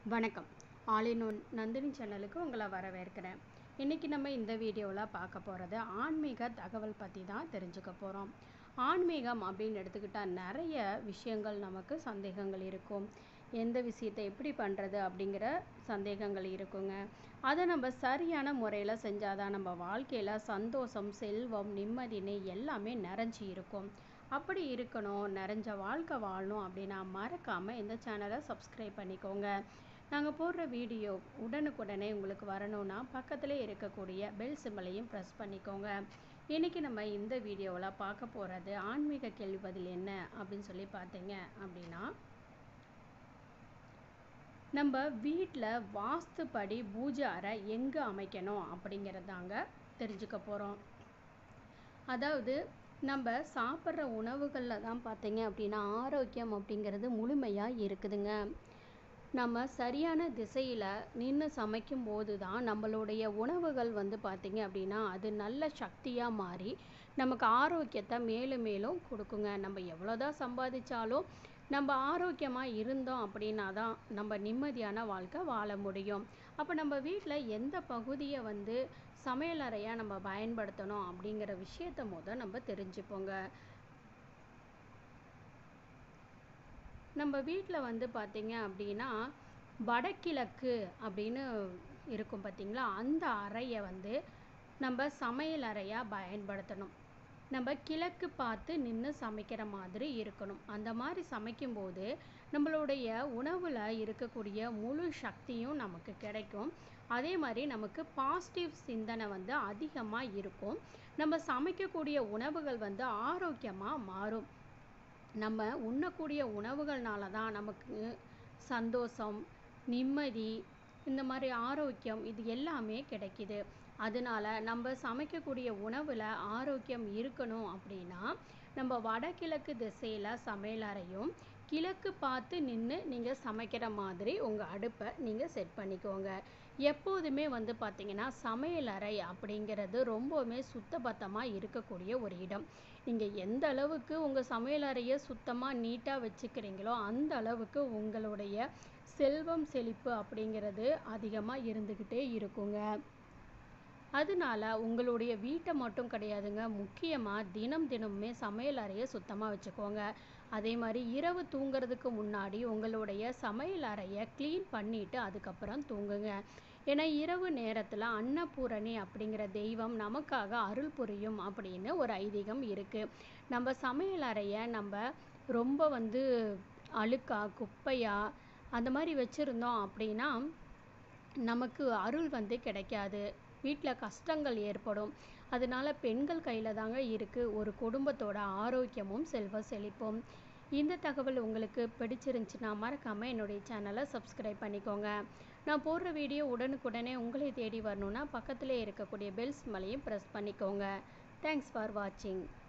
வணக்கம் ஆலினோன் நந்தினி சேனலுக்கு உங்களை வரவேற்கிறேன் இன்றைக்கி நம்ம இந்த வீடியோவில் பார்க்க போகிறது ஆன்மீக தகவல் பற்றி தான் தெரிஞ்சுக்க போகிறோம் ஆன்மீகம் அப்படின்னு எடுத்துக்கிட்டால் நிறைய விஷயங்கள் நமக்கு சந்தேகங்கள் இருக்கும் எந்த விஷயத்தை எப்படி பண்ணுறது அப்படிங்கிற சந்தேகங்கள் இருக்குங்க அதை நம்ம சரியான முறையில் செஞ்சாதான் நம்ம வாழ்க்கையில் சந்தோஷம் செல்வம் நிம்மதினு எல்லாமே நிறைஞ்சி இருக்கும் அப்படி இருக்கணும் நிறைஞ்ச வாழ்க்கை வாழணும் அப்படின்னா மறக்காமல் இந்த சேனலை சப்ஸ்கிரைப் பண்ணிக்கோங்க நாங்கள் போடுற வீடியோ உடனுக்குடனே உங்களுக்கு வரணும்னா பக்கத்திலே இருக்கக்கூடிய பெல் சிம்பலையும் ப்ரெஸ் பண்ணிக்கோங்க இன்றைக்கி நம்ம இந்த வீடியோவில் பார்க்க போகிறது ஆன்மீக கேள்வி பதில் என்ன அப்படின்னு சொல்லி பார்த்தீங்க அப்படின்னா நம்ம வீட்டில் வாஸ்துப்படி பூஜை அறை எங்கே அமைக்கணும் அப்படிங்கிறதாங்க தெரிஞ்சுக்க போகிறோம் அதாவது நம்ம சாப்பிட்ற உணவுகளில் தான் பார்த்தீங்க அப்படின்னா ஆரோக்கியம் அப்படிங்கிறது முழுமையாக இருக்குதுங்க நம்ம சரியான திசையில் நின்று சமைக்கும் போது தான் நம்மளுடைய உணவுகள் வந்து பார்த்திங்க அப்படின்னா அது நல்ல சக்தியாக மாறி நமக்கு ஆரோக்கியத்தை மேலும் மேலும் கொடுக்குங்க நம்ம எவ்வளோதான் சம்பாதிச்சாலும் நம்ம ஆரோக்கியமாக இருந்தோம் அப்படின்னா தான் நம்ம நிம்மதியான வாழ்க்கை வாழ முடியும் அப்போ நம்ம வீட்டில் எந்த பகுதியை வந்து சமையலறையாக நம்ம பயன்படுத்தணும் அப்படிங்கிற விஷயத்த முத நம்ம தெரிஞ்சுப்போங்க நம்ம வீட்டில் வந்து பார்த்திங்க அப்படின்னா வடகிழக்கு அப்படின்னு இருக்கும் பார்த்திங்களா அந்த அறையை வந்து நம்ம சமையல் அறையாக பயன்படுத்தணும் நம்ம கிழக்கு பார்த்து நின்று சமைக்கிற மாதிரி இருக்கணும் அந்த மாதிரி சமைக்கும்போது நம்மளுடைய உணவில் இருக்கக்கூடிய முழு சக்தியும் நமக்கு கிடைக்கும் அதே மாதிரி நமக்கு பாசிட்டிவ் சிந்தனை வந்து அதிகமாக இருக்கும் நம்ம சமைக்கக்கூடிய உணவுகள் வந்து ஆரோக்கியமாக மாறும் நம்ம உண்ணக்கூடிய உணவுகள்னால தான் நமக்கு சந்தோஷம் நிம்மதி இந்த மாதிரி ஆரோக்கியம் இது எல்லாமே கிடைக்கிது அதனால நம்ம சமைக்கக்கூடிய உணவில் ஆரோக்கியம் இருக்கணும் அப்படின்னா நம்ம வடகிழக்கு திசையில் சமையலறையும் கிழக்கு பார்த்து நின்று நீங்கள் சமைக்கிற மாதிரி உங்கள் அடுப்பை நீங்கள் செட் பண்ணிக்கோங்க எப்போதுமே வந்து பார்த்திங்கன்னா சமையலறை அப்படிங்கிறது ரொம்பவுமே சுத்தபத்தமாக இருக்கக்கூடிய ஒரு இடம் நீங்கள் எந்த அளவுக்கு உங்கள் சமையலறையை சுத்தமாக நீட்டாக வச்சுக்கிறீங்களோ அந்த அளவுக்கு உங்களுடைய செல்வம் செழிப்பு அப்படிங்கிறது அதிகமாக இருந்துக்கிட்டே இருக்குங்க அதனால உங்களுடைய வீட்டை மட்டும் கிடையாதுங்க முக்கியமாக தினம் தினமுமே சமையல் அறையை சுத்தமாக வச்சுக்கோங்க அதே மாதிரி இரவு தூங்குறதுக்கு முன்னாடி உங்களுடைய சமையல் அறையை க்ளீன் பண்ணிவிட்டு அதுக்கப்புறம் தூங்குங்க ஏன்னா இரவு நேரத்தில் அன்னபூரணி அப்படிங்கிற தெய்வம் நமக்காக அருள் புரியும் அப்படின்னு ஒரு ஐதீகம் இருக்குது நம்ம சமையல் அறையை நம்ம ரொம்ப வந்து அழுக்கா குப்பையா அந்த மாதிரி வச்சுருந்தோம் அப்படின்னா நமக்கு அருள் வந்து கிடைக்காது வீட்டில் கஷ்டங்கள் ஏற்படும் அதனால பெண்கள் கையில் தாங்க இருக்குது ஒரு குடும்பத்தோட ஆரோக்கியமும் செல்வ செழிப்பும் இந்த தகவல் உங்களுக்கு பிடிச்சிருந்துச்சுன்னா மறக்காமல் என்னுடைய சேனலை சப்ஸ்கிரைப் பண்ணிக்கோங்க நான் போடுற வீடியோ உடனுக்குடனே உங்களை தேடி வரணுன்னா பக்கத்தில் இருக்கக்கூடிய பெல்ஸ் மலையும் ப்ரெஸ் பண்ணிக்கோங்க தேங்க்ஸ் ஃபார் வாட்சிங்